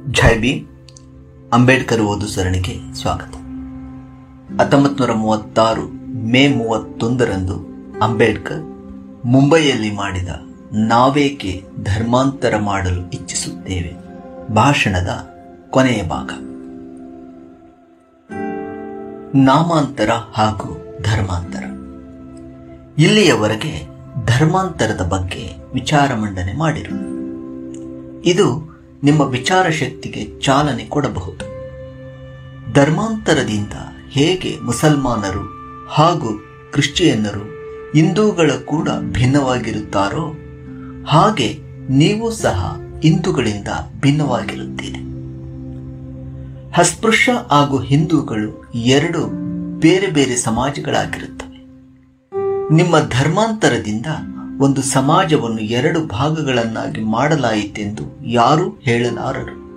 ಜೈ ಭೀಮ್ ಅಂಬೇಡ್ಕರ್ ಓದು ಸರಣಿಗೆ ಸ್ವಾಗತ ಹತ್ತೊಂಬತ್ತು ನೂರ ಮೂವತ್ತಾರು ಮೇ ಮೂವತ್ತೊಂದರಂದು ಅಂಬೇಡ್ಕರ್ ಮುಂಬೈಯಲ್ಲಿ ಮಾಡಿದ ನಾವೇಕೆ ಧರ್ಮಾಂತರ ಮಾಡಲು ಇಚ್ಛಿಸುತ್ತೇವೆ ಭಾಷಣದ ಕೊನೆಯ ಭಾಗ ನಾಮಾಂತರ ಹಾಗೂ ಧರ್ಮಾಂತರ ಇಲ್ಲಿಯವರೆಗೆ ಧರ್ಮಾಂತರದ ಬಗ್ಗೆ ವಿಚಾರ ಮಂಡನೆ ಮಾಡಿರು ಇದು ನಿಮ್ಮ ವಿಚಾರ ಶಕ್ತಿಗೆ ಚಾಲನೆ ಕೊಡಬಹುದು ಧರ್ಮಾಂತರದಿಂದ ಹೇಗೆ ಮುಸಲ್ಮಾನರು ಹಾಗೂ ಕ್ರಿಶ್ಚಿಯನ್ನರು ಹಿಂದೂಗಳ ಕೂಡ ಭಿನ್ನವಾಗಿರುತ್ತಾರೋ ಹಾಗೆ ನೀವು ಸಹ ಹಿಂದೂಗಳಿಂದ ಭಿನ್ನವಾಗಿರುತ್ತೀರಿ ಅಸ್ಪೃಶ್ಯ ಹಾಗೂ ಹಿಂದೂಗಳು ಎರಡು ಬೇರೆ ಬೇರೆ ಸಮಾಜಗಳಾಗಿರುತ್ತವೆ ನಿಮ್ಮ ಧರ್ಮಾಂತರದಿಂದ ಒಂದು ಸಮಾಜವನ್ನು ಎರಡು ಭಾಗಗಳನ್ನಾಗಿ ಮಾಡಲಾಯಿತೆಂದು ಯಾರೂ ಹೇಳಲಾರರು